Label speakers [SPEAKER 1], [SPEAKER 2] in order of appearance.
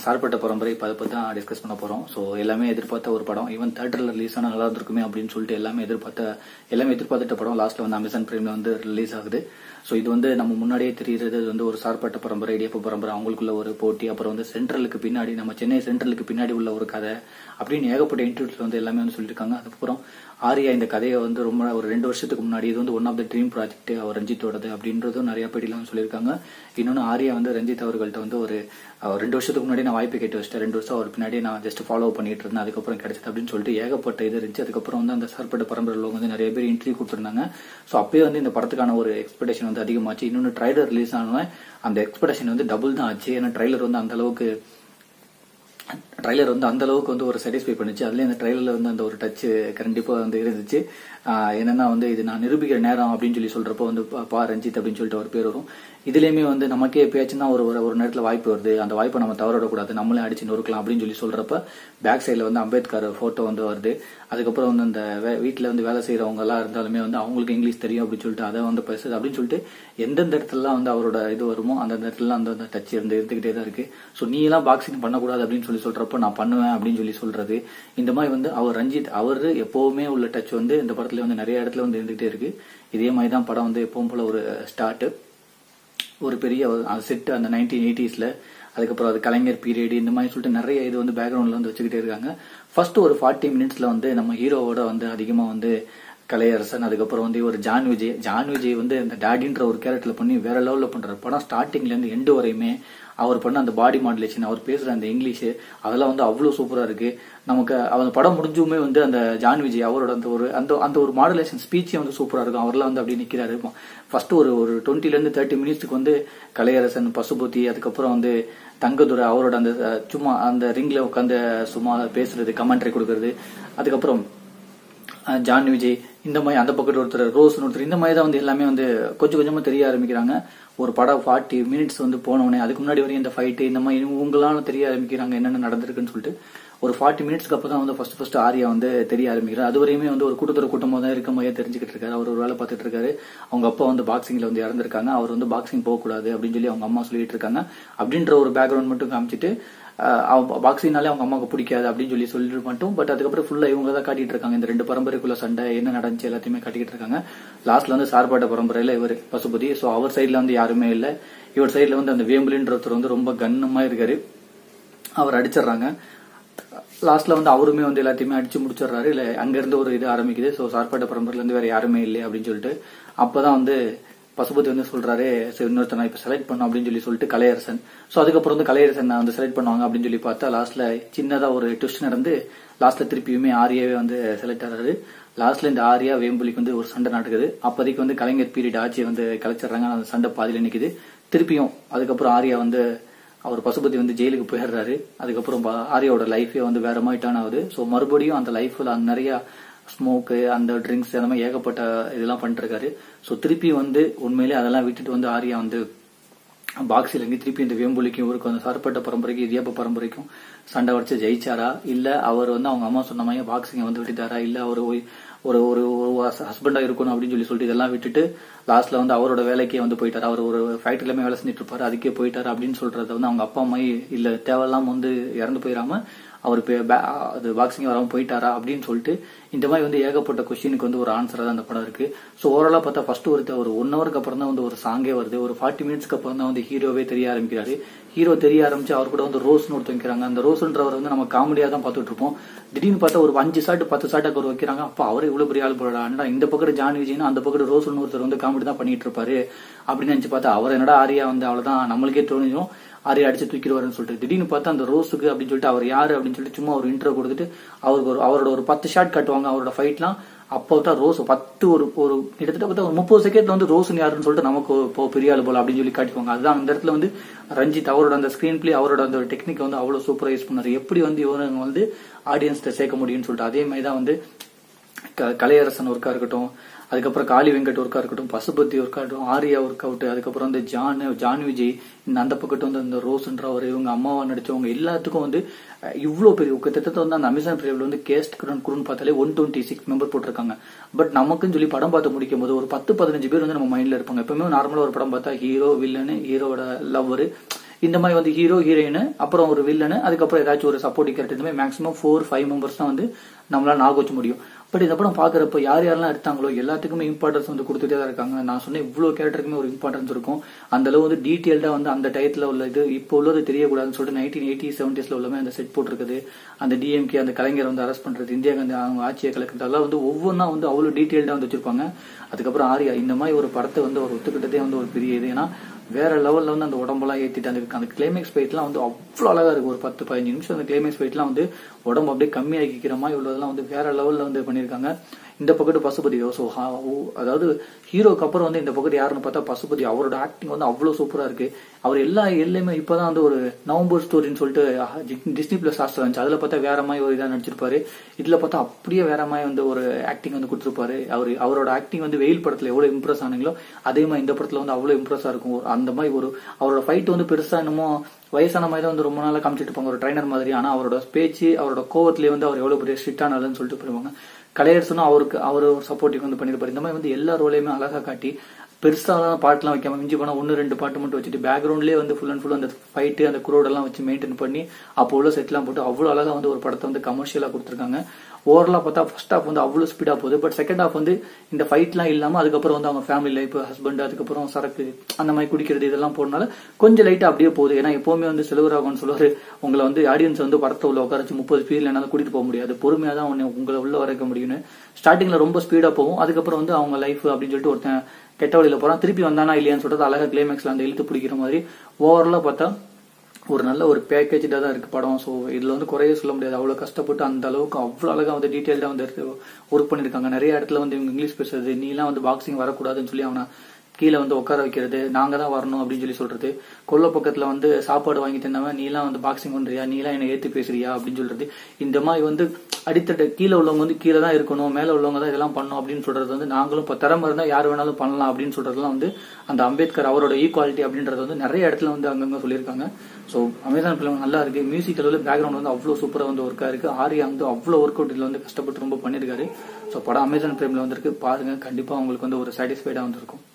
[SPEAKER 1] சார்பட்ட பரம்பரை இப்போ அதை பற்றி தான் டிஸ்கஸ் பண்ண போகிறோம் ஸோ எல்லாமே எதிர்பார்த்த ஒரு படம் ஈவன் தேட்டரில் ரிலீஸ் ஆனால் நல்லா இருந்திருக்குமே அப்படின்னு சொல்லிட்டு எல்லாமே எதிர்பார்த்த எல்லாமே எதிர்பார்த்துட்ட படம் லாஸ்ட்டில் வந்து அமேசான் பிரைமில் வந்து ரிலீஸ் ஆகுது ஸோ இது வந்து நம்ம முன்னாடியே தெரியுறது இது வந்து ஒரு சார்பட்ட பரம்பரை இடியப்ப பரம்பரை அவங்களுக்குள்ள ஒரு போட்டி அப்புறம் வந்து சென்ட்ரலுக்கு பின்னாடி நம்ம சென்னை சென்ட்ரலுக்கு பின்னாடி உள்ள ஒரு கதை அப்படின்னு ஏகப்பட்ட இன்டர்வியூஸ்ல வந்து எல்லாமே வந்து சொல்லியிருக்காங்க அதுக்கப்புறம் ஆர்யா இந்த கதையை வந்து ரொம்ப ஒரு ரெண்டு வருஷத்துக்கு முன்னாடி இது வந்து one of the dream project அவர் ரஞ்சித்தோடது அப்படின்றதும் நிறைய பேட்டிலாம் வந்து சொல்லியிருக்காங்க இன்னொன்று ஆர்யா வந்து ரஞ்சித் அவர்கள்ட்ட வந்து ஒரு அவர் ரெண்டு வருஷத்துக்கு முன்னாடி நான் வாய்ப்பு கேட்டு வச்சிட்டேன் ரெண்டு வருஷம் அவர் பின்னாடி நான் ஜஸ்ட் ஃபாலோ பண்ணிட்டு இருந்தேன் அதுக்கப்புறம் கிடைச்சது அப்படின்னு சொல்லிட்டு ஏகப்பட்ட இது இருந்துச்சு அதுக்கப்புறம் வந்து அந்த சார்பட்ட பரம்பரையில் வந்து நிறைய பேர் இன்டர்வியூ கொடுத்துருந்தாங்க ஸோ அப்பயே வந்து இந்த படத்துக்கான ஒரு எக்ஸ்பெக்டேஷன் வந்து அதிகமாச்சு இன்னொன்று ட்ரைலர் ரிலீஸ் ஆனவன் அந்த எக்ஸ்பெக்டேஷன் வந்து டபுள் தான் ஆச்சு ஏன்னா ட்ரைலர் வந்து அந்த அளவுக்கு ட்ரைலர் வந்து அந்த அளவுக்கு வந்து ஒரு சாட்டிஸ்ஃபை பண்ணுச்சு அதுலேயே அந்த ட்ரைலர்ல வந்து அந்த ஒரு டச் கண்டிப்பாக வந்து இருந்துச்சு ஆஹ் என்னன்னா வந்து இது நான் நிரூபிக்கிற நேரம் அப்படின்னு சொல்லி சொல்றப்போ வந்து பா- பா ரஞ்சித் அப்படின்னு சொல்லிட்டு ஒரு பேர் வரும் இதுலயுமே வந்து நமக்கே எப்பயாச்சும் தான் ஒரு ஒரு- ஒரு நேரத்தில் வாய்ப்பு வருது அந்த வாய்ப்பை நம்ம தவற விடக்கூடாது நம்மளே அடிச்சு நொறுக்கலாம் அப்படின்னு சொல்லி சொல்றப்ப பேக் சைடில் வந்து அம்பேத்கர் போட்டோ வந்து வருது அதுக்கப்புறம் வந்து அந்த வே- வீட்ல வந்து வேலை செய்யறவங்க எல்லாம் இருந்தாலுமே வந்து அவங்களுக்கு இங்கிலீஷ் தெரியும் அப்படின்னு சொல்லிட்டு அதை வந்து பேசுது அப்படின்னு சொல்லிட்டு எந்தெந்த இடத்துலலாம் வந்து அவரோட இது வருமோ அந்த இடத்துல அந்த அந்த டச் இருந்து இருந்துகிட்டே தான் இருக்கு ஸோ நீ எல்லாம் பாக்ஸிங் பண்ணக்கூடாது அப்படின்னு சொல்லி சொல்றப்போ நான் பண்ணுவேன் அப்படின்னு சொல்லி சொல்றது இந்த மாதிரி வந்து அவர் ரஞ்சித் அவர் எப்பவுமே உள்ள டச் வந்து இந்த படத்துல வந்து நிறைய இடத்துல வந்து இருந்துகிட்டே இருக்கு இதே மாதிரி தான் படம் வந்து எப்பவும் போல ஒரு ஸ்டார்ட் ஒரு பெரிய செட் அந்த நைன்டீன் எயிட்டிஸ்ல அதுக்கப்புறம் அது கலைஞர் பீரியட் இந்த மாதிரி சொல்லிட்டு நிறைய இது வந்து பேக்ரவுண்ட்ல வந்து வச்சுக்கிட்டே இருக்காங்க ஃபர்ஸ்ட் ஒரு ஃபார்ட்டி மினிட்ஸ்ல வந்து நம்ம ஹீரோவோட வந்து அதிகமா வந்து கலையரசன் அதுக்கப்புறம் வந்து ஒரு ஜான் விஜய் ஜான் விஜய் வந்து இந்த டாடின்ற ஒரு கேரக்டர்ல பண்ணி வேற லெவல்ல பண்றாரு படம் ஸ்டார்டிங்ல இருந்து எண்டு வரையுமே அவர் பண்ண அந்த பாடி மாடுலேஷன் அவர் பேசுற அந்த இங்கிலீஷ் அதெல்லாம் வந்து அவ்வளவு சூப்பரா இருக்கு நமக்கு அந்த படம் முடிஞ்சுமே வந்து அந்த ஜான் விஜய் அவரோட அந்த ஒரு அந்த அந்த ஒரு மாடுலேஷன் ஸ்பீச்சே வந்து சூப்பரா இருக்கும் அவர்லாம் வந்து அப்படி நிக்கிறாரு ஃபர்ஸ்ட் ஒரு ஒரு டுவெண்ட்டில இருந்து தேர்ட்டி மினிட்ஸ்க்கு வந்து கலையரசன் பசுபதி அதுக்கப்புறம் வந்து தங்கதுரை அவரோட அந்த அஹ், சும்மா அந்த ரிங்ல உட்காந்து சும்மா பேசுறது கமெண்ட்ரி கொடுக்கறது அதுக்கப்புறம் அஹ், ஜான் விஜய் இந்த மாதிரி அந்த பக்கத்து ஒருத்தர் ரோஸ் ஒருத்தர் இந்த மாதிரி தான் வந்து எல்லாமே வந்து கொஞ்சம் கொஞ்சமா தெரிய ஆரம்பிக்கிறாங்க ஒரு படம் ஃபார்ட்டி மினிட்ஸ் வந்து போனவொடனே அதுக்கு முன்னாடி வரையும் இந்த ஃபைட்டு இந்த மாதிரி இவங்களால தெரிய ஆரம்பிக்கிறாங்க என்னென்ன நடந்திருக்குன்னு சொல்லிட்டு ஒரு ஃபார்ட்டி மினிட்ஸ்க்கு அப்போ தான் வந்து ஃபர்ஸ்ட் ஃபர்ஸ்ட் ஆர்யா வந்து தெரிய ஆரம்பிக்கிறார் அது வரையுமே வந்து ஒரு கூட்டத்தொரு கூட்டமாக தான் இருக்க மாதிரியே தெரிஞ்சுக்கிட்டு இருக்காரு அவர் ஒரு வேலை பார்த்துட்டு இருக்காரு அவங்க அப்பா வந்து பாக்ஸிங்ல வந்து இறந்திருக்காங்க அவர் வந்து பாக்ஸிங் போகக்கூடாது அப்படின்னு சொல்லி அவங்க அம்மா சொல்லிட்டு இருக்காங்க அப்படின்ற ஒரு பேக்ரவுண்ட் மட்டும் காமிச்சிட்டு பாக்ஸிங்னாலே அவங்க அம்மாவுக்கு பிடிக்காது அப்படின்னு சொல்லி சொல்லிட்டு மட்டும் பட் அதுக்கப்புறம் ஃபுல்லா இவங்க தான் காட்டிட்டு இருக்காங்க இந்த ரெண்டு பரம்பரைக்குள்ள சண்டை என்ன நடந்துச்சு எல்லாத்தையுமே காட்டிக்கிட்டு இருக்காங்க லாஸ்ட்ல வந்து சார்பாட்ட பரம்பரையில இவர் பசுபதி ஸோ அவர் சைட்ல வந்து யாருமே இல்லை இவர் சைட்ல வந்து அந்த வேம்புலின்ற ஒருத்தர் வந்து ரொம்ப கன்னமா இருக்காரு அவர் அடிச்சிடுறாங்க லாஸ்ட்ல வந்து அவருமே வந்து எல்லாத்தையுமே அடிச்சு முடிச்சிடுறாரு இல்ல அங்க இருந்து ஒரு இது ஆரம்பிக்குது ஸோ சார்பாட்ட பரம்பரையில இருந்து வேற யாருமே இல்லை அப்படின்னு சொல்லிட்டு அப்பதான் வந்து பசுபதி வந்து சொல்றாரு சரி இன்னொருத்தர் நான் இப்ப செலக்ட் பண்ணும் அப்படின்னு சொல்லி சொல்லிட்டு கலையரசன் ஸோ அதுக்கப்புறம் வந்து கலையரசன் நான் வந்து செலக்ட் பண்ணுவாங்க அப்படின்னு சொல்லி பார்த்தா லாஸ்ட்ல சின்னதா ஒரு ட்விஸ்ட் நடந்து லாஸ்ட்ல திருப்பியுமே ஆரியாவே வந்து செலக்ட் ஆறாரு லாஸ்ட்ல இந்த ஆரியா வேம்புலிக்கு வந்து ஒரு சண்டை நடக்குது அப்போதைக்கு வந்து கலைஞர் பீரியட் ஆட்சியை வந்து கலைச்சிடுறாங்க அந்த சண்டை பாதியில நிக்குது திருப்பியும் அதுக்கப்புறம் ஆரியா வந்து அவர் பசுபதி வந்து ஜெயிலுக்கு போயிடுறாரு அதுக்கப்புறம் பா- ஆரியாவோட லைஃபே வந்து வேற மாதிரி டர்ன் ஆகுது ஸோ மறுபடியும் அந்த லைஃப்ல நிறைய ஸ்மோக்கு அந்த ட்ரிங்க்ஸ் அந்த மாதிரி ஏகப்பட்ட இதெல்லாம் பண்ணிட்டு இருக்காரு ஸோ திருப்பி வந்து உண்மையிலே அதெல்லாம் விட்டுட்டு வந்து ஆரியா வந்து பாக்ஸில் இருந்து திருப்பி இந்த வேம்புலிக்கும் இவருக்கு அந்த சார்பட்ட பரம்பரைக்கும் இடியாப்ப பரம்பரைக்கும் சண்டை வச்சு ஜெயிச்சாரா இல்ல அவர் வந்து அவங்க அம்மா சொன்ன மாதிரி பாக்ஸிங்கை வந்து விட்டுட்டாரா இல்ல அவர் ஒரு ஒரு ஒரு ஹஸ்பண்டா இருக்கணும் அப்படின்னு சொல்லி சொல்லிட்டு இதெல்லாம் விட்டுட்டு லாஸ்ட்ல வந்து அவரோட வேலைக்கே வந்து போயிட்டாரு அவர் ஒரு ஃபேக்டரியிலுமே வேலை செஞ்சுட்டு இருப்பாரு அதுக்கே போயிட்டாரு அப்படின்னு சொல்றத வந்து அவங்க அப்பா அம்மா இல்ல தேவையில்லாம வந்து இறந்து போயிடாம அவர் பே- பே- அது பாக்ஸிங் வராம போயிட்டாரா அப்படின்னு சொல்லிட்டு இந்த மாதிரி வந்து ஏகப்பட்ட கொஸ்டினுக்கு வந்து ஒரு ஆன்சரா தான் அந்த படம் இருக்கு ஸோ ஓவராலா பார்த்தா ஃபர்ஸ்ட் ஒரு ஒரு ஒன் ஹவருக்கு அப்புறம் தான் வந்து ஒரு சாங்கே வருது ஒரு ஃபார்ட்டி மினிட்ஸ்க்கு அப்புறம் தான் வந்து ஹீரோவே தெரிய ஆரம்பிக்கிறாரு ஹீரோ தெரிய ஆரம்பிச்சு அவர் கூட வந்து ரோஸ்னு ஒருத்தர் வைக்கிறாங்க அந்த ரோஸ்ன்றவர் வந்து நம்ம காமெடியா தான் பார்த்துட்டு இருப்போம் திடீர்னு பார்த்தா ஒரு அஞ்சு ஷாட் பத்து ஷாட்டுக்கு ஒரு வைக்கிறாங்க அப்ப அவர் இவ்வளவு பெரிய ஆள் போடா என்னடா இந்த பக்கத்து ஜான் விஜய்னா அந்த பக்கத்து ரோஸ்னு ஒருத்தர் வந்து காமெடி தான் பண்ணிட்டு இருப்பாரு அப்படின்னு நினைச்சு பார்த்தா அவர் என்னடா ஆரியா வந்து அவ்வளவுதான் நம்மளுக்கே தோணியும் ஆரியா அடிச்சு தூக்கிடுவாருன்னு சொல்லிட்டு திடீர்னு பார்த்தா அந்த ரோஸுக்கு அப்படின்னு சொல்லிட்டு அவர் யாரு அப்படின்னு சொல்லிட்டு சும்மா ஒரு இன்ட்ரோ கொடுத்துட்டு அவருக்கு ஒரு அவரோட ஒரு பத்து ஷாட் காட்டுவாங்க அவரோட ஃபைட்லாம் அப்போ தான் ரோஸ் பத்து ஒரு ஒரு கிட்டத்தட்ட பார்த்தா ஒரு முப்பது செகண்ட்ல வந்து ரோஸ் யாருன்னு சொல்லிட்டு நமக்கு இப்போ பெரிய ஆள் போல அப்படின்னு சொல்லி காட்டுவாங்க அதுதான் அந்த இடத்துல வந்து ரஞ்சித் அவரோட அந்த ஸ்கிரீன் பிளே அவரோட அந்த டெக்னிக் வந்து அவ்வளவு சூப்பரா யூஸ் பண்ணாரு எப்படி வந்து இவங்க வந்து ஆடியன்ஸ்ட சேர்க்க முடியும்னு சொல்லிட்டு அதே மாதிரி தான் வந்து க- கலையரசன் ஒர்க்கா இருக்கட்டும் அதுக்கப்புறம் காளி வெங்கட் ஒர்க்கா இருக்கட்டும் பசுபதி ஒர்க்கா இருக்கட்டும் ஆரியா ஒர்க் அவுட் அதுக்கப்புறம் வந்து ஜான் ஜான் விஜய் இந்த அந்த பக்கத்து வந்து இந்த ரோஸ்ன்றவர் இவங்க அம்மாவா நடிச்சவங்க எல்லாத்துக்கும் வந்து அஹ், இவ்ளோ பெரிய கிட்டத்தட்ட வந்து அந்த அமேசான் பிரிவில் வந்து கேஸ்ட் குரூன்னு பார்த்தாலே ஒன் டுவெண்ட்டி சிக்ஸ் மெம்பர் போட்டிருக்காங்க பட் நமக்குன்னு சொல்லி படம் பார்த்து முடிக்கும் போது ஒரு பத்து பதினஞ்சு பேர் வந்து நம்ம மைண்ட்ல இருப்பாங்க எப்பவுமே நார்மலா ஒரு படம் பார்த்தா ஹீரோ வில்லனு ஹீரோட லவ்வர் இந்த மாதிரி வந்து ஹீரோ ஹீரோயின் அப்புறம் ஒரு வில்லனு அதுக்கப்புறம் ஏதாச்சும் ஒரு சப்போர்ட்டிங் கேரக்டர் இந்த மாதிரி மேக்ஸிமம் ஃபோர் ஃபைவ் மெம்பர்ஸ் தான் வந்து நம்மளால ஞாபகம் வச்சு முடியும் பட் இந்த படம் பாக்குறப்ப யார் யாரெல்லாம் எடுத்தாங்களோ எல்லாத்துக்குமே இம்பார்ட்டன்ஸ் வந்து கொடுத்துட்டே தான் இருக்காங்க நான் சொன்ன இவ்வளவு கேரக்டருக்குமே ஒரு இம்பார்ட்டன்ஸ் இருக்கும் அந்த அளவு வந்து டீட்டெயில்டா வந்து அந்த டயத்துல உள்ள இது இப்போ உள்ளது தெரியக்கூடாதுன்னு சொல்லிட்டு நைன்டீன் எயிட்டி செவன்டிஸ்ல உள்ளமே அந்த செட் போட்டிருக்குது அந்த டிஎம்கே அந்த கலைஞர் வந்து அரெஸ்ட் பண்றது இந்தியா காந்தி அவங்க ஆட்சியை கலக்கிறது அதெல்லாம் வந்து ஒவ்வொன்றா வந்து அவ்வளவு டீட்டெயில்டா வந்து வச்சிருப்பாங்க அதுக்கப்புறம் ஆரியா இந்த மாதிரி ஒரு படத்தை வந்து ஒரு ஒத்துக்கிட்டதே வந்து ஒரு பெரிய இது ஏன்னா வேற லெவல்ல வந்து அந்த உடம்பெல்லாம் ஏத்திட்டு அந்த அந்த கிளைமேக்ஸ் ஃபைட்லாம் வந்து அவ்வளவு அழகா இருக்கு ஒரு பத்து பதினஞ்சு நிமிஷம் அந்த கிளைமேக்ஸ் ஃபைட்லாம் வந்து உடம்பு அப்படியே கம்மியாக்கிக்கிற மாதிரி உள்ளதெல்லாம் வந்து வேற லெவல்ல வந்து பண்ணியிருக்காங்க இந்த பக்கத்து பசுபதி ஸோ அதாவது ஹீரோக்கு அப்புறம் வந்து இந்த பக்கத்து யாருன்னு பார்த்தா பசுபதி அவரோட ஆக்டிங் வந்து அவ்வளவு சூப்பரா இருக்கு அவர் எல்லா எல்லையுமே இப்பதான் வந்து ஒரு நவம்பர் ஸ்டோரின்னு சொல்லிட்டு டிஸ்னி பிளஸ் ஹாஸ்டல் இருந்துச்சு அதுல பார்த்தா வேற மாதிரி ஒரு இதா நடிச்சிருப்பாரு இதுல பார்த்தா அப்படியே வேற மாதிரி வந்து ஒரு ஆக்டிங் வந்து கொடுத்துருப்பாரு அவர் அவரோட ஆக்டிங் வந்து வெயில் படத்துல எவ்வளவு இம்ப்ரெஸ் ஆனீங்களோ அதே மாதிரி இந்த படத்துல வந்து அவ்வளவு இம்ப்ரெஸ்ஸா இருக்கும் ஒரு- அந்த மாதிரி ஒரு அவரோட ஃபைட் வந்து பெருசா என்னமோ வயசான மாதிரி தான் வந்து ரொம்ப நாளா காமிச்சிட்டு இருப்பாங்க ஒரு ட்ரைனர் மாதிரி ஆனா அவரோட பேச்சு அவரோட கோவத்திலே வந்து அவர் எவ்வளவு பெரிய ஸ்ட்ரிக்டானதுன்னு சொல்லிட்டு போயிருவாங்க கலையரசனும் அவருக்கு அவர் ஒரு சப்போர்ட்டிவ் வந்து பண்ணிருப்பாரு இந்த மாதிரி வந்து எல்லா ரோலையுமே அழகா காட்டி பெருசாலாம் பாட்டுலாம் வைக்காம மிஞ்சி போனா ஒன்னு ரெண்டு பாட்டு மட்டும் வச்சுட்டு பேக்ரவுண்ட்லயே வந்து ஃபுல் அண்ட் ஃபுல் அந்த ஃபைட்டு அந்த குரோட் எல்லாம் வச்சு மெயின்டைன் பண்ணி அப்போ உள்ள செட்லாம் போட்டு அவ்வளவு அழகா வந்து ஒரு படத்தை வந்து கமர்ஷியலா கொடுத்துருக்காங்க ஓவரலா பார்த்தா ஃபர்ஸ்ட் ஹாஃப் வந்து அவ்வளவு ஸ்பீடா போகுது பட் செகண்ட் ஹாஃப் வந்து இந்த ஃபைட்லாம் இல்லாம அதுக்கப்புறம் வந்து அவங்க ஃபேமிலி லைஃப் ஹஸ்பண்ட் அதுக்கப்புறம் சரக்கு அந்த மாதிரி குடிக்கிறது இதெல்லாம் போறதுனால கொஞ்சம் லைட்டா அப்படியே போகுது ஏன்னா எப்பவுமே வந்து செலவராகவன் சொல்லுவாரு உங்களை வந்து ஆடியன்ஸ் வந்து படத்தை உள்ள உட்கார வச்சு முப்பது ஸ்பீட்ல என்னால கூட்டிட்டு போக முடியாது பொறுமையா தான் உன்னை உங்களை உள்ள வர வைக்க முடியும்னு ஸ்டார்டிங்ல ரொம்ப ஸ்பீடா போகும் அதுக்கப்புறம் வந்து அவங்க லைஃப் அப்படின்னு சொல்லிட்டு ஒருத்தன் கெட்ட வழியில போறான் திருப்பி வந்தானா இல்லையான்னு சொல்றது அழகா கிளைமேக்ஸ்ல அந்த இழுத்து பிடிக்கிற மாதிரி ஓவராலா பார்த்தா ஒரு நல்ல ஒரு பேக்கேஜா தான் இருக்கு படம் ஸோ இதுல வந்து குறைய சொல்ல முடியாது அவ்வளவு கஷ்டப்பட்டு அந்த அளவுக்கு அவ்வளவு அழகா வந்து டீட்டெயில்டா வந்து ஒர்க் பண்ணிருக்காங்க நிறைய இடத்துல வந்து இவங்க இங்கிலீஷ் பேசுறது நீ எல்லாம் வந்து பாக்ஸிங் வரக்கூடாதுன்னு சொல்லி அவனை கீழே வந்து உட்கார வைக்கிறது நாங்க தான் வரணும் அப்படின்னு சொல்லி சொல்றது கொல்ல பக்கத்துல வந்து சாப்பாடு வாங்கி தின்னவன் நீ எல்லாம் வந்து பாக்ஸிங் பண்றியா நீ எல்லாம் என்ன ஏத்து பேசுறியா அப்படின்னு சொல்றது இந்த மாதிரி வந்து அடித்தட்ட கீழே உள்ளவங்க வந்து கீழே தான் இருக்கணும் மேல உள்ளவங்க தான் இதெல்லாம் பண்ணணும் அப்படின்னு சொல்றது வந்து நாங்களும் இப்ப திறமை இருந்தா யார் வேணாலும் பண்ணலாம் அப்படின்னு சொல்றதுலாம் வந்து அந்த அம்பேத்கர் அவரோட ஈக்குவாலிட்டி அப்படின்றது வந்து நிறைய இடத்துல வந்து அங்கங்க சொல்லியிருக்காங்க ஸோ அமேசான் பிலிம் நல்லா இருக்கு மியூசிக் அளவில் பேக்ரவுண்ட் வந்து அவ்வளோ சூப்பராக வந்து ஒர்க்கா இருக்கு ஆரியா வந்து அவ்வளோ ஒர்க் அவுட் இதில் வந்து கஷ்டப்பட்டு ரொம்ப பண்ணியிருக்காரு ஸோ படம் அமேசான் பிலிம்ல வந்திருக்கு பாருங்க கண்டிப்பா உங்களுக்கு வந்து ஒரு சாட்டிஸ்ஃபைடா வந்திருக்கும்